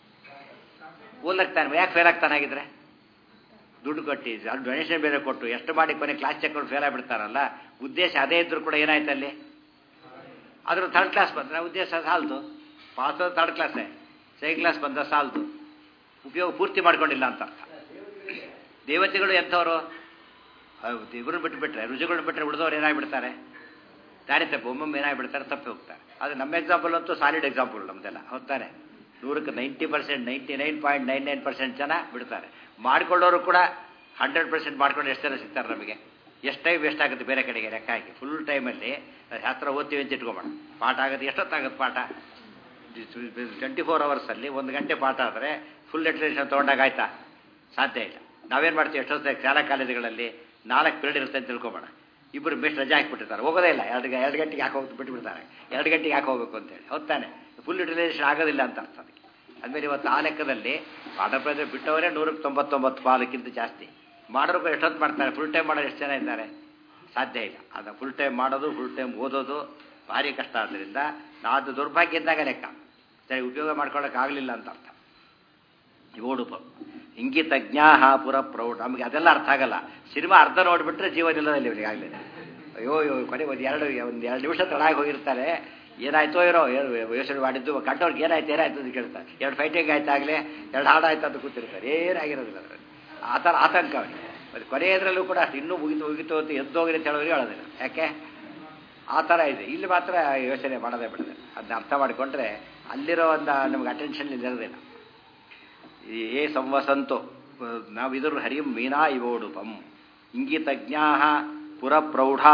ಓದ್ಲಕ್ತಾನೆ ಯಾಕೆ ಫೇಲ್ ಆಗ್ತಾನಾಗಿದ್ರೆ ದುಡ್ಡು ಕೊಟ್ಟು ಅದು ಡೊನೇಷನ್ ಬೇರೆ ಕೊಟ್ಟು ಎಷ್ಟು ಮಾಡಿ ಕೊನೆ ಕ್ಲಾಸ್ ಚೆಕ್ ಕೊಟ್ಟು ಫೇಲ್ ಆಗಿಬಿಡ್ತಾರಲ್ಲ ಉದ್ದೇಶ ಅದೇ ಇದ್ರೂ ಕೂಡ ಏನಾಯ್ತು ಅಲ್ಲಿ ಅದ್ರ ಥರ್ಡ್ ಕ್ಲಾಸ್ ಬಂದ್ರೆ ಉದ್ದೇಶ ಸಾಲ್ದು ಪಾಸ್ ಥರ್ಡ್ ಕ್ಲಾಸೇ ಸೆಕೆಂಡ್ ಕ್ಲಾಸ್ ಬಂದ ಸಾಲ್ದು ಉಪಯೋಗ ಪೂರ್ತಿ ಮಾಡ್ಕೊಂಡಿಲ್ಲ ಅಂತ ಅರ್ಥ ದೇವತೆಗಳು ಎಂಥವರು ಇವ್ರನ್ನ ಬಿಟ್ಬಿಟ್ರೆ ರುಜುಗಳನ್ನ ಬಿಟ್ಟರೆ ಉಳಿದವ್ರು ಏನಾಗ್ಬಿಡ್ತಾರೆ ದಾರಿ ತಪ್ಪು ಒಮ್ಮೊಮ್ಮೆ ಏನಾಗ್ಬಿಡ್ತಾರೆ ತಪ್ಪಿ ಹೋಗ್ತಾರೆ ಅದು ನಮ್ಮ ಎಕ್ಸಾಂಪಲ್ ಅಂತೂ ಸಾಲಿಡ್ ಎಕ್ಸಾಂಪಲ್ ನಮ್ದೆಲ್ಲ ಹೋಗ್ತಾನೆ ನೂರಕ್ಕೆ ninety percent ninety nine point nine nine percent ಜನ ಬಿಡ್ತಾರೆ ಮಾಡ್ಕೊಳ್ಳೋರು ಕೂಡ ಹಂಡ್ರೆಡ್ ಪರ್ಸೆಂಟ್ ಮಾಡ್ಕೊಂಡು ಎಷ್ಟು ಜನ ಸಿಗ್ತಾರೆ ನಮಗೆ ಎಷ್ಟು ಟೈಮ್ ವೇಸ್ಟ್ ಆಗುತ್ತೆ ಬೇರೆ ಕಡೆಗೆ ಲೆಕ್ಕ ಹಾಕಿ ಫುಲ್ ಟೈಮಲ್ಲಿ ಹತ್ರ ಓದ್ತೀವಿ ಅಂತ ಇಟ್ಕೊಂಬೋಣ ಪಾಠ ಆಗುತ್ತೆ ಎಷ್ಟೊತ್ತಾಗುತ್ತೆ ಪಾಠ ಟ್ವೆಂಟಿ ಫೋರ್ ಅವರ್ಸಲ್ಲಿ ಒಂದು ಗಂಟೆ ಪಾಠ ಆದರೆ ಫುಲ್ ಲಿಟ್ರೇಷನ್ ತೊಗೊಂಡಾಗ ಆಯ್ತಾ ಸಾಧ್ಯ ಇಲ್ಲ ನಾವೇನು ಮಾಡ್ತೀವಿ ಎಷ್ಟೊತ್ತಾಗಿ ಶಾಲಾ ಕಾಲೇಜುಗಳಲ್ಲಿ ನಾಲ್ಕು ಪೀರಿಯಡ್ ಇರುತ್ತೆ ಅಂತ ತಿಳ್ಕೊಬೋಣ ಇಬ್ಬರು ಬೆಸ್ಟ್ ರಜೆ ಹಾಕಿಬಿಟ್ಟಿರ್ತಾರೆ ಹೋಗೋದೇ ಇಲ್ಲ ಎರಡು ಎರಡು ಗಂಟೆಗೆ ಯಾಕೆ ಹೋಗಿ ಬಿಟ್ಟುಬಿಡ್ತಾರೆ ಎರಡು ಗಂಟೆಗೆ ಯಾಕೆ ಹೋಗ್ಬೇಕು ಅಂತೇಳಿ ಹೊತ್ತಾನೆ ಫುಲ್ ಯುಟಿಲೈಸೇಷನ್ ಆಗೋದಿಲ್ಲ ಅಂತ ಅರ್ಥ ಅದಕ್ಕೆ ಅಂದಮೇಲೆ ಇವತ್ತು ಆ ಲೆಕ್ಕದಲ್ಲಿ ಪಾಠ ಪ್ರದೇಶ ಬಿಟ್ಟವರೇ ನೂರಕ್ಕೆ ತೊಂಬತ್ತೊಂಬತ್ತು ಪಾಲಕ್ಕಿಂತ ಜಾಸ್ತಿ ಮಾಡೋರು ಎಷ್ಟೊತ್ತು ಮಾಡ್ತಾರೆ ಫುಲ್ ಟೈಮ್ ಮಾಡೋರು ಎಷ್ಟು ಜನ ಇದ್ದಾರೆ ಸಾಧ್ಯ ಇಲ್ಲ ಅದು ಫುಲ್ ಟೈಮ್ ಮಾಡೋದು ಫುಲ್ ಟೈಮ್ ಓದೋದು ಭಾರಿ ಕಷ್ಟ ಆದ್ದರಿಂದ ಅದು ದುರ್ಭಾಗ್ಯ ಇದ್ದಾಗ ಲೆಕ್ಕ ಸರಿ ಉಪಯೋಗ ಮಾಡ್ಕೊಳ್ಳೋಕ್ಕಾಗಲಿಲ್ಲ ಅಂತ ಅರ್ಥ ಓಡುಪ ಇಂಗಿತ ಜ್ಞಾಹ ಪುರ ಪ್ರೌಢ ನಮಗೆ ಅದೆಲ್ಲ ಅರ್ಥ ಆಗಲ್ಲ ಸಿನಿಮಾ ಅರ್ಧ ನೋಡಿಬಿಟ್ರೆ ಜೀವನ ಇಲ್ಲದಲ್ಲಿ ಇವರಿಗೆ ಆಗಲಿ ಅಯ್ಯೋ ಅಯ್ಯೋ ಕೊನೆ ಒಂದು ಎರಡು ಒಂದು ಎರಡು ನಿಮಿಷ ತಡಾಗಿ ಹೋಗಿರ್ತಾರೆ ಏನಾಯ್ತೋ ಇರೋ ಏನು ಯೋಚನೆ ಮಾಡಿದ್ದು ಕಂಡವ್ರಿಗೆ ಏನಾಯ್ತು ಏನಾಯ್ತು ಅಂತ ಕೇಳ್ತಾರೆ ಎರಡು ಫೈಟಿಂಗ್ ಆಯ್ತು ಆಗಲೇ ಎರಡು ಹಾಡು ಆಯ್ತು ಅಂತ ಕೂತಿರ್ತಾರೆ ಏನಾಗಿರೋದಿಲ್ಲ ಅದರಲ್ಲಿ ಆ ಥರ ಆತಂಕ ಅವನಿಗೆ ಮತ್ತು ಕೊನೆಯದ್ರಲ್ಲೂ ಕೂಡ ಅಷ್ಟು ಇನ್ನೂ ಮುಗಿತು ಮುಗಿತು ಅಂತ ಎದ್ದೋಗ್ರಿ ಅಂತ ಹೇಳೋರಿಗೆ ಹೇಳೋದಿಲ್ಲ ಯಾಕೆ ಆ ಥರ ಇದೆ ಇಲ್ಲಿ ಮಾತ್ರ ಯೋಚನೆ ಮಾಡೋದೇ ಬಿಡದೆ ಅದನ್ನ ಅರ್ಥ ಮಾಡಿಕೊಂಡ್ರೆ ಅಲ್ಲಿರೋ ಒಂದು ನಮ್ಗೆ ಅಟೆನ್ಷನ್ ಇರೋದಿಲ್ಲ ಏ ಸಂವಸಂತು ನಾವು ಇದ್ರ ಹರಿಂ ಮೀನಾ ಇವೋಡುಪಂ ಇಂಗಿತಜ್ಞಾ ಪುರಪ್ರೌಢಾ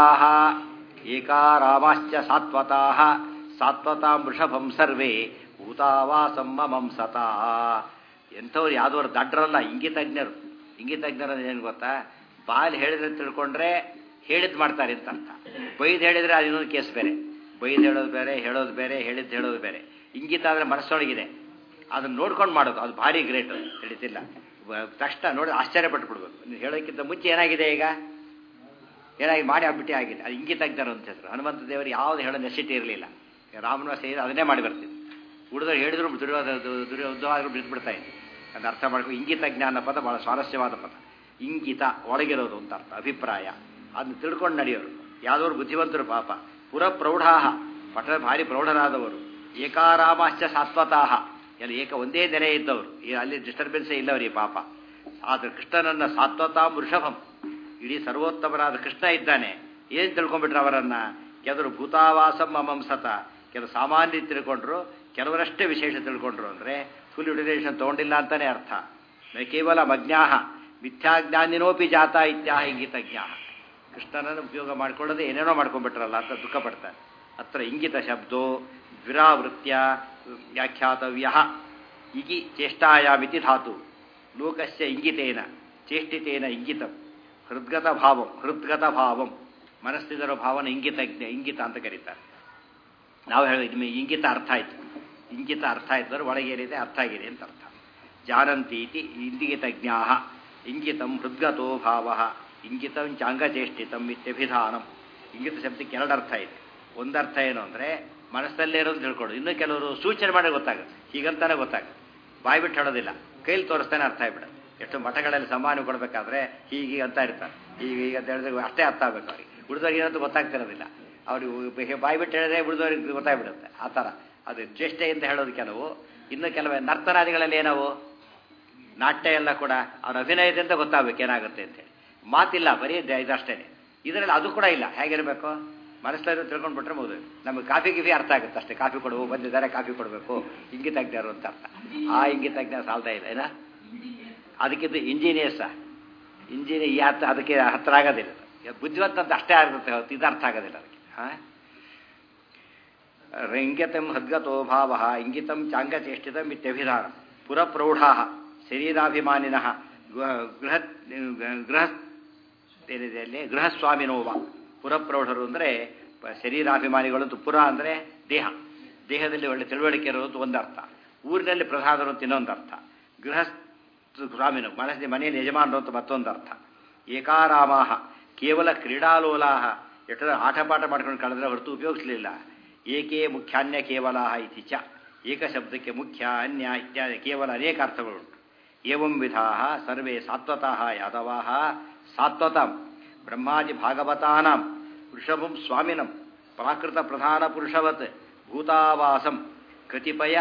ಏಕಾರಾಮಾಶ್ಚ ಸಾತ್ವತಾ ಸಾತ್ವತಾಂ ವೃಷಭಂ ಸರ್ವೇ ಭೂತಾವಾಸಂ ಮಮಂ ಸತಾ ಎಂಥವ್ರು ಯಾವ್ದವ್ರು ದಡ್ರಲ್ಲ ಇಂಗಿತಜ್ಞರು ಇಂಗಿತಜ್ಞರು ಏನು ಗೊತ್ತಾ ಬಾಲ್ ಹೇಳಿದ್ರೆ ತಿಳ್ಕೊಂಡ್ರೆ ಹೇಳಿದ್ ಮಾಡ್ತಾರೆ ಅಂತ ಅರ್ಥ ಬೈದ್ ಹೇಳಿದ್ರೆ ಅದು ಇನ್ನೊಂದು ಕೇಸ್ ಬೇರೆ ಬೈದ್ ಹೇಳೋದು ಬೇರೆ ಹೇಳೋದು ಬೇರೆ ಹೇಳಿದ್ ಹೇಳೋದು ಬೇರೆ ಇಂಗಿತ ಆದರೆ ಮನಸ್ಸೊಳಗಿದೆ ಅದನ್ನ ನೋಡ್ಕೊಂಡು ಮಾಡೋದು ಅದು ಭಾರಿ ಗ್ರೇಟ್ ತಿಳಿತಿಲ್ಲ ತಕ್ಷಣ ನೋಡಿ ಆಶ್ಚರ್ಯ ಪಟ್ಬಿಡ್ಬೇಕು ನೀವು ಹೇಳೋಕ್ಕಿಂತ ಮುಂಚೆ ಏನಾಗಿದೆ ಈಗ ಏನಾಗಿ ಮಾಡಿ ಆಗ್ಬಿಟ್ಟೆ ಆಗಿದೆ ಅದು ಇಂಗಿತಜ್ಞರು ಅಂತ ಹೆಸರು ಹನುಮಂತ ದೇವರು ಯಾವ್ದು ಹೇಳೋ ನೆಸಿಟಿ ಇರಲಿಲ್ಲ ರಾಮನ ಸೇರಿ ಅದನ್ನೇ ಮಾಡಿ ಬರ್ತಿದ್ದೆ ಉಳಿದವ್ರು ಹೇಳಿದ್ರು ದುರ್ಯೋಧ ದುರ್ಯೋಧವಾದ್ರು ಬಿದ್ದು ಬಿಡ್ತಾ ಇದ್ದೆ ಅದನ್ನ ಅರ್ಥ ಮಾಡ್ಕೊ ಇಂಗಿತಜ್ಞ ಅನ್ನೋ ಪದ ಬಹಳ ಸ್ವಾರಸ್ಯವಾದ ಪದ ಇಂಗಿತ ಒಳಗಿರೋದು ಅಂತ ಅರ್ಥ ಅಭಿಪ್ರಾಯ ಅದನ್ನ ತಿಳ್ಕೊಂಡು ನಡೆಯೋರು ಯಾವ್ದವ್ರು ಬುದ್ಧಿವಂತರು ಪಾಪ ಪುರ ಪ್ರೌಢಾಹ ಪಠ ಭಾರಿ ಪ್ರೌಢರಾದವರು ಏಕಾರಾಮಾಶ್ಚ ಸಾತ್ವತಾಹ ಎಲ್ಲ ಏಕ ಒಂದೇ ನೆಲೆ ಇದ್ದವರು ಅಲ್ಲಿ ಡಿಸ್ಟರ್ಬೆನ್ಸೇ ಇಲ್ಲವರಿ ಪಾಪ ಆದ್ರೆ ಕೃಷ್ಣನನ್ನ ಸಾತ್ವತಾಂ ವೃಷಭಂ ಇಡೀ ಸರ್ವೋತ್ತಮರಾದ ಕೃಷ್ಣ ಇದ್ದಾನೆ ಏನು ತಿಳ್ಕೊಂಡ್ಬಿಟ್ರೆ ಅವರನ್ನ ಕೆಲವರು ಭೂತಾವಾಸಂ ಮಮಂ ಸತ ಕೆಲವು ಸಾಮಾನ್ಯ ತಿಳ್ಕೊಂಡ್ರು ಕೆಲವರಷ್ಟೇ ವಿಶೇಷ ತಿಳ್ಕೊಂಡ್ರು ಅಂದ್ರೆ ಫುಲ್ ಯುಟಿಲೈಸೇಷನ್ ತಗೊಂಡಿಲ್ಲ ಅಂತಾನೆ ಅರ್ಥ ನ ಕೇವಲ ಮಜ್ಞಾಹ ಮಿಥ್ಯಾಜ್ಞಾನಿನೋಪಿ ಜಾತ ಇತ್ಯಾಹ ಇಂಗಿತಜ್ಞಾಹ ಕೃಷ್ಣನನ್ನು ಉಪಯೋಗ ಮಾಡ್ಕೊಳ್ಳೋದೇ ಏನೇನೋ ಮಾಡ್ಕೊಂಡ್ಬಿಟ್ರಲ್ಲ ಅಂತ ದುಃಖ ಪಡ್ತಾರೆ ಅತ್ರ ಇಂಗಿತ ಶಬ್ದೋ ದ್ವಿರಾವೃತ್ಯ ವ್ಯಾಖ್ಯಾತವ್ಯ ಇಗಿ ಚೇಷ್ಟಾಯಾಮಿತಿ ಧಾತು ಲೋಕಸ್ಯ ಇಂಗಿತೇನ ಚೇಷ್ಟಿತೇನ ಇಂಗಿತಂ ಹೃದ್ಗತ ಭಾವಂ ಹೃದ್ಗತ ಭಾವಂ ಮನಸ್ಸಿದರ ಭಾವನ ಇಂಗಿತ ಇಂಗಿತ ಅಂತ ಕರೀತಾರೆ ನಾವು ಹೇಳಿ ನಿಮಗೆ ಇಂಗಿತ ಅರ್ಥ ಆಯ್ತು ಇಂಗಿತ ಅರ್ಥ ಆಯ್ತು ಅಂದ್ರೆ ಒಳಗೆ ಏನಿದೆ ಅರ್ಥ ಆಗಿದೆ ಅಂತ ಅರ್ಥ ಜಾನಂತಿ ಇತಿ ಇಂಗಿತ ಜ್ಞಾ ಇಂಗಿತಂ ಹೃದ್ಗತೋ ಭಾವ ಇಂಗಿತಂ ಚಾಂಗಚೇಷ್ಟಿತಂ ಇತ್ಯಭಿಧಾನಂ ಇಂಗಿತ ಶಬ್ದಕ್ಕೆ ಎರಡು ಅರ್ಥ ಇದೆ ಒಂದರ್ಥ ಏನು ಅಂದರೆ ಮನಸ್ಸಲ್ಲೇ ಇರೋದು ತಿಳ್ಕೊಳ್ಳೋದು ಇನ್ನು ಕೆಲವರು ಸೂಚನೆ ಮಾಡಿ ಗೊತ್ತಾಗುತ್ತೆ ಹೀಗಂತಾನೆ ಗೊತ್ತಾಗುತ್ತೆ ಬಾಯಿ ಬಿಟ್ಟು ಹೇಳೋದಿಲ್ಲ ಕೈಲಿ ತೋರಿಸ್ತಾನೆ ಅರ್ಥ ಆಗ್ಬಿಡುತ್ತೆ ಎಷ್ಟು ಮಠಗಳಲ್ಲಿ ಸಮಾನ ಕೊಡಬೇಕಾದ್ರೆ ಹೀಗೆ ಅಂತ ಇರ್ತಾರೆ ಹೀಗೆ ಹೀಗೆ ಅಂತ ಹೇಳಿದ್ರೆ ಅಷ್ಟೇ ಅರ್ಥ ಆಗಬೇಕು ಅವ್ರಿಗೆ ಉಳಿದವ್ರಿಗೆ ಏನಂತ ಗೊತ್ತಾಗ್ತಿರೋದಿಲ್ಲ ಅವ್ರಿಗೆ ಬಾಯಿ ಬಿಟ್ಟು ಹೇಳಿದ್ರೆ ಉಳಿದವ್ರಿಗೆ ಗೊತ್ತಾಗ್ಬಿಡುತ್ತೆ ಆ ಥರ ಅದು ಚೇಷ್ಟೆಯಿಂದ ಹೇಳೋದು ಕೆಲವು ಇನ್ನು ಕೆಲವು ನರ್ತನಾದಿಗಳಲ್ಲಿ ಏನವು ನಾಟ್ಯ ಎಲ್ಲ ಕೂಡ ಅವ್ರ ಅಭಿನಯದಿಂದ ಗೊತ್ತಾಗಬೇಕು ಏನಾಗುತ್ತೆ ಅಂತೇಳಿ ಮಾತಿಲ್ಲ ಬರೀ ಇದಷ್ಟೇ ಇದರಲ್ಲಿ ಅದು ಕೂಡ ಇಲ್ಲ ಹೇಗಿರಬೇಕು ಮನಸ್ಸಲ್ಲಿ ತಿಳ್ಕೊಂಡ್ಬಿಟ್ರೆ ಮುಗಿದು ನಮಗೆ ಕಾಫಿ ಗಿಫಿ ಅರ್ಥ ಆಗುತ್ತೆ ಅಷ್ಟೇ ಕಾಫಿ ಕೊಡುವು ಬಂದಿದ್ದಾರೆ ಕಾಫಿ ಕೊಡಬೇಕು ಇಂಗಿತಜ್ಞರು ಅಂತ ಅರ್ಥ ಆ ಇಂಗಿತಜ್ಞ ಸಾಲ್ತಾ ಇಲ್ಲ ಏನ ಅದಕ್ಕಿಂತ ಇಂಜಿನಿಯರ್ಸ ಇಂಜಿನಿಯರ್ ಈ ಅರ್ಥ ಅದಕ್ಕೆ ಹತ್ರ ಆಗೋದಿಲ್ಲ ಬುದ್ಧಿವಂತ ಅಂತ ಅಷ್ಟೇ ಆಗುತ್ತೆ ಹೊತ್ತು ಇದು ಅರ್ಥ ಆಗೋದಿಲ್ಲ ಅದಕ್ಕೆ ಹಾಂ ಇಂಗಿತಂ ಹದ್ಗತೋ ಭಾವ ಇಂಗಿತಂ ಚಾಂಗಚೇಷ್ಟಿತಂ ಇತ್ಯಭಿಧಾನ ಪುರಪ್ರೌಢಾ ಶರೀರಾಭಿಮಾನಿನಃ ಗೃಹ ಗೃಹ ಏನಿದೆ ಅಲ್ಲಿ ಗೃಹಸ್ವಾಮಿನೋವ ಪುರಪ್ರೌಢರು ಅಂದರೆ ಶರೀರಾಭಿಮಾನಿಗಳು ಅಂತ ಪುರ ಅಂದರೆ ದೇಹ ದೇಹದಲ್ಲಿ ಒಳ್ಳೆ ತಿಳುವಳಿಕೆ ಇರೋದು ಒಂದು ಅರ್ಥ ಊರಿನಲ್ಲಿ ಪ್ರಧಾನರು ಅಂತ ಇನ್ನೊಂದು ಅರ್ಥ ಗೃಹ ಸ್ವಾಮಿನು ಮನಸ್ಸಿನ ಮನೆಯಲ್ಲಿ ಯಜಮಾನರು ಅಂತ ಮತ್ತೊಂದು ಅರ್ಥ ಏಕಾರಾಮಾಹ ಕೇವಲ ಕ್ರೀಡಾಲೋಲಾಹ ಎಷ್ಟರ ಆಟ ಪಾಠ ಮಾಡ್ಕೊಂಡು ಕಳೆದ್ರೆ ಹೊರತು ಉಪಯೋಗಿಸಲಿಲ್ಲ ಏಕೇ ಮುಖ್ಯಾನ್ಯ ಕೇವಲ ಇತಿ ಚ ಏಕ ಶಬ್ದಕ್ಕೆ ಮುಖ್ಯ ಅನ್ಯ ಇತ್ಯಾದಿ ಕೇವಲ ಅನೇಕ ಅರ್ಥಗಳುಂಟು ಏವಂ ವಿಧಾ ಸರ್ವೇ ಸಾತ್ವತಃ ಯಾದವಾ ಸಾತ್ವತಾಂ ಬ್ರಹ್ಮಾದಿ ಭಾಗವತಾನಾಂ ವೃಷಭಂ ಸ್ವಾಮಿನಂ ಪ್ರಾಕೃತ ಪ್ರಧಾನ ಪುರುಷವತ್ ಭೂತಾವಾಸಂ ಕತಿಪಯ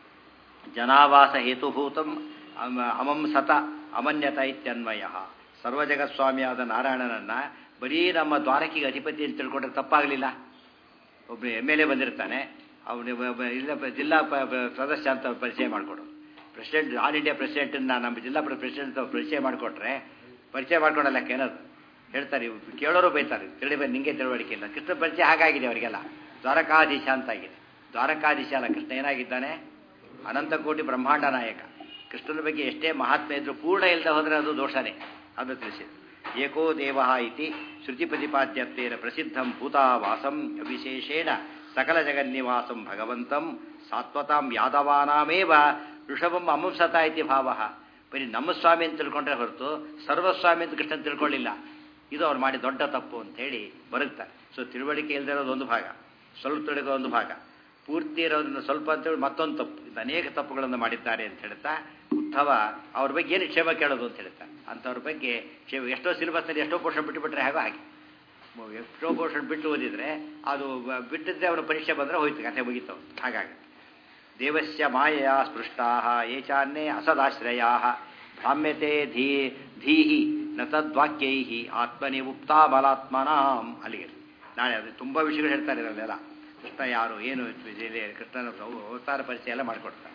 ಜನಾವಾಸ ಹೇತುಭೂತಂ ಅಮಂ ಸತ ಅಮನ್ಯತ ಇತ್ಯನ್ವಯ ಸರ್ವಜಗಸ್ವಾಮಿಯಾದ ನಾರಾಯಣನನ್ನ ಬರೀ ನಮ್ಮ ದ್ವಾರಕಿಗೆ ಅಧಿಪತಿ ಅಂತ ತಿಳ್ಕೊಂಡ್ರೆ ತಪ್ಪಾಗಲಿಲ್ಲ ಒಬ್ಬ ಎಮ್ ಎಲ್ ಎ ಬಂದಿರ್ತಾನೆ ಅವನು ಇಲ್ಲ ಜಿಲ್ಲಾ ಸದಸ್ಯ ಅಂತ ಪರಿಚಯ ಮಾಡಿಕೊಡು ಪ್ರೆಸಿಡೆಂಟ್ ಆಲ್ ಇಂಡಿಯಾ ಪ್ರೆಸಿಡೆಂಟನ್ನ ನಮ್ಮ ಜಿಲ್ಲಾ ಪ್ರೆಸಿಡೆಂಟ್ ಪರಿಚಯ ಮಾಡಿಕೊಟ್ರೆ ಪರಿಚಯ ಮಾಡ್ಕೊಡಲ್ಲ ಏನದು ಹೇಳ್ತಾರೆ ಕೇಳೋರು ಬೈತಾರೆ ತಿಳಿ ನಿಂಗೆ ತಿಳುವಳಿಕೆ ಇಲ್ಲ ಕೃಷ್ಣ ಪರಿಚಯ ಹಾಗಾಗಿದೆ ಅವರಿಗೆಲ್ಲ ದ್ವಾರಕಾಧೀಶ ಅಂತಾಗಿದೆ ದ್ವಾರಕಾಧೀಶ ಅಲ್ಲ ಕೃಷ್ಣ ಏನಾಗಿದ್ದಾನೆ ಅನಂತಕೋಟಿ ಬ್ರಹ್ಮಾಂಡ ನಾಯಕ ಕೃಷ್ಣನ ಬಗ್ಗೆ ಎಷ್ಟೇ ಮಹಾತ್ಮೆ ಇದ್ರೂ ಪೂರ್ಣ ಇಲ್ಲದೆ ಹೋದರೆ ಅದು ದೋಷನೇ ಅದು ತಿಳಿಸಿದೆ ಏಕೋ ದೇವ ಇತಿ ಶ್ರುತಿ ಪ್ರತಿಪಾದ್ಯತ್ವೇನ ಪ್ರಸಿದ್ಧಂ ಭೂತಾವಾಸಂ ವಿಶೇಷೇಣ ಸಕಲ ಜಗನ್ನಿವಾಸಂ ಭಗವಂತಂ ಸಾತ್ವತಾಂ ಯಾದವಾನಾಮೇವ ಋಷಭಂ ಅಮಂಸತ ಇತಿ ಭಾವ ಬರೀ ನಮ್ಮ ಸ್ವಾಮಿ ಅಂತ ತಿಳ್ಕೊಂಡ್ರೆ ಹೊರತು ಸರ್ವಸ್ವಾಮಿ ಅಂತ ಕೃಷ್ಣನ್ ತಿಳ್ಕೊಳ್ಳಿಲ್ಲ ಇದು ಅವ್ರು ಮಾಡಿ ದೊಡ್ಡ ತಪ್ಪು ಅಂತ ಹೇಳಿ ಬರುತ್ತಾರೆ ಸೊ ತಿಳುವಳಿಕೆ ಇಲ್ಲದೆ ಇರೋದು ಒಂದು ಭಾಗ ಸ್ವಲ್ಪ ತಿಳುಗೋ ಒಂದು ಭಾಗ ಪೂರ್ತಿ ಇರೋದ್ರಿಂದ ಸ್ವಲ್ಪ ಅಂತೇಳಿ ಮತ್ತೊಂದು ತಪ್ಪು ಇದು ಅನೇಕ ತಪ್ಪುಗಳನ್ನು ಮಾಡಿದ್ದಾರೆ ಅಂತ ಹೇಳ್ತಾ ಉದ್ಧವ ಅವ್ರ ಬಗ್ಗೆ ಏನು ಕ್ಷೇಮ ಕೇಳೋದು ಅಂತ ಹೇಳ್ತಾರೆ ಅಂಥವ್ರ ಬಗ್ಗೆ ಕ್ಷೇಮ ಎಷ್ಟೋ ಸಿಲೆಬಸ್ನಲ್ಲಿ ಎಷ್ಟೋ ಪೋರ್ಷನ್ ಬಿಟ್ಟುಬಿಟ್ರೆ ಹೇಗೋ ಹಾಗೆ ಎಷ್ಟೋ ಪೋರ್ಷನ್ ಬಿಟ್ಟು ಓದಿದ್ರೆ ಅದು ಬಿಟ್ಟಿದ್ದೆ ಅವರ ಪರೀಕ್ಷೆ ಬಂದರೆ ಹೋಯ್ತು ಕಥೆ ಮುಗೀತು ಹಾಗಾಗಿ ದೇವಸ್ಯ ಮಾಯೆಯ ಸ್ಪೃಷ್ಟಾ ಏಚಾನ್ನೇ ಅಸದಾಶ್ರಯಾ ಭ್ರಾಮ್ಯತೆ ಧೀ ಧೀಹಿ ನ ತದ್ವಾಕ್ಯೈ ಆತ್ಮನಿ ಉಕ್ತಾ ಬಲಾತ್ಮನಾಂ ಅಲ್ಲಿಗೆ ನಾಳೆ ಅದು ತುಂಬ ವಿಷಯಗಳು ಹೇಳ್ತಾರೆ ಇದರಲ್ಲೆಲ್ಲ ಕೃಷ್ಣ ಯಾರು ಏನು ಕೃಷ್ಣನ ಅವತಾರ ಪರಿಚಯ ಎಲ್ಲ ಮಾಡಿಕೊಡ್ತಾರೆ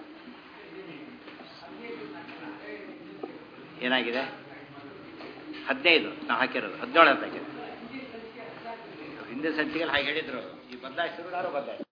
ಏನಾಗಿದೆ ಹದಿನೈದು ನಾ ಹಾಕಿರೋದು ಹದಿನೇಳು ಅಂತ ಹಾಕಿರೋದು ಹಿಂದಿನ ಸಂಚಿಗೆಲ್ಲ ಹಾಗೆ ಹೇಳಿದ್ರು ಈ ಬದಲಾಯಿಸಿದ್ರು ನಾನು ಬದಲಾಯಿಸಿ